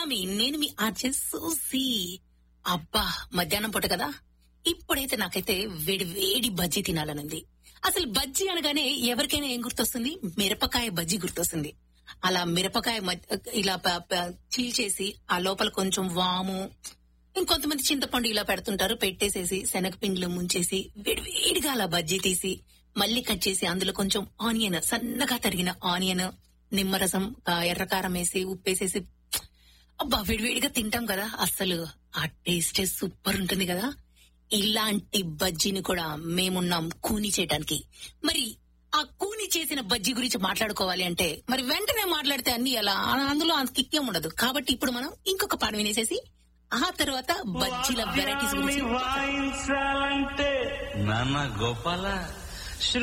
మీ నేను మీ ఆర్జే సూసి అబ్బా మధ్యాహ్నం పూట కదా ఇప్పుడైతే నాకైతే వేడి వేడి బజ్జీ తినాలనుంది అసలు బజ్జీ అనగానే ఎవరికైనా ఏం గుర్తొస్తుంది మిరపకాయ బజ్జీ గుర్తొస్తుంది అలా మిరపకాయ మధ్య- ఇలా ప- ప- చీల్చేసి ఆ లోపల కొంచెం వాము ఇంకొంతమంది చింతపండు ఇలా పెడుతుంటారు పెట్టేసేసి శనగపిండిలో ముంచేసి వేడివేడిగా అలా బజ్జీ తీసి మళ్ళీ కట్ చేసి అందులో కొంచెం ఆనియన్ సన్నగా తరిగిన ఆనియన్ నిమ్మరసం ఆ, ఎర్రకారం వేసి ఉప్పేసేసి అబ్బా వేడివేడిగా తింటాం కదా అస్సలు ఆ టేస్ట్ సూపర్ ఉంటుంది కదా ఇలాంటి బజ్జీని కూడా మేమున్నాం కూని చేయడానికి మరి ఆ కూని చేసిన బజ్జీ గురించి మాట్లాడుకోవాలి అంటే మరి వెంటనే మాట్లాడితే అన్ని అలా అందులో అంత కిక్కేం ఉండదు కాబట్టి ఇప్పుడు మనం ఇంకొక పాట వినేసేసి ఆ తర్వాత బజ్జీల వెరైటీస్ గురించి వాయించాలంటే నాన్న గోపాల